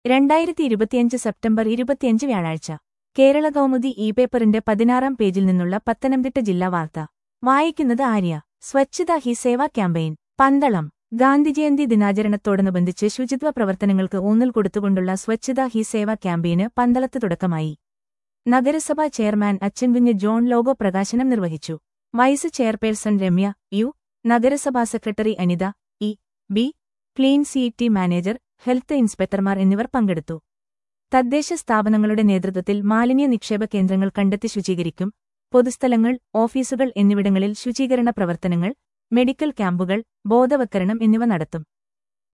രണ്ടായിരത്തി ഇരുപത്തിയഞ്ച് സെപ്റ്റംബർ ഇരുപത്തിയഞ്ച് വ്യാഴാഴ്ച കേരള കൗമുദി ഇ പേപ്പറിന്റെ പതിനാറാം പേജിൽ നിന്നുള്ള പത്തനംതിട്ട ജില്ലാ വാർത്ത വായിക്കുന്നത് ആര്യ സ്വച്ഛത he Sewa campaign Pandalam Gandhi Jayanti ദിനാചരണത്തോടനുബന്ധിച്ച് ശുചിത്വ പ്രവർത്തനങ്ങൾക്ക് ഊന്നൽ കൊടുത്തുകൊണ്ടുള്ള സ്വച്ഛത ഹി സേവ ക്യാമ്പയിന് പന്തളത്ത് തുടക്കമായി നഗരസഭാ ചെയർമാൻ അച്ചൻകുഞ്ഞ് ജോൺ ലോഗോ പ്രകാശനം നിർവഹിച്ചു വൈസ് ചെയർപേഴ്സൺ രമ്യ യു നഗരസഭാ secretary Anitha E B clean city manager health ഇൻസ്പെക്ടർമാർ എന്നിവർ പങ്കെടുത്തു തദ്ദേശ സ്ഥാപനങ്ങളുടെ നേതൃത്വത്തിൽ മാലിന്യ നിക്ഷേപ കേന്ദ്രങ്ങൾ കണ്ടെത്തി ശുചീകരിക്കും പൊതുസ്ഥലങ്ങൾ ഓഫീസുകൾ എന്നിവിടങ്ങളിൽ ശുചീകരണ പ്രവർത്തനങ്ങൾ മെഡിക്കൽ ക്യാമ്പുകൾ ബോധവൽക്കരണം എന്നിവ നടത്തും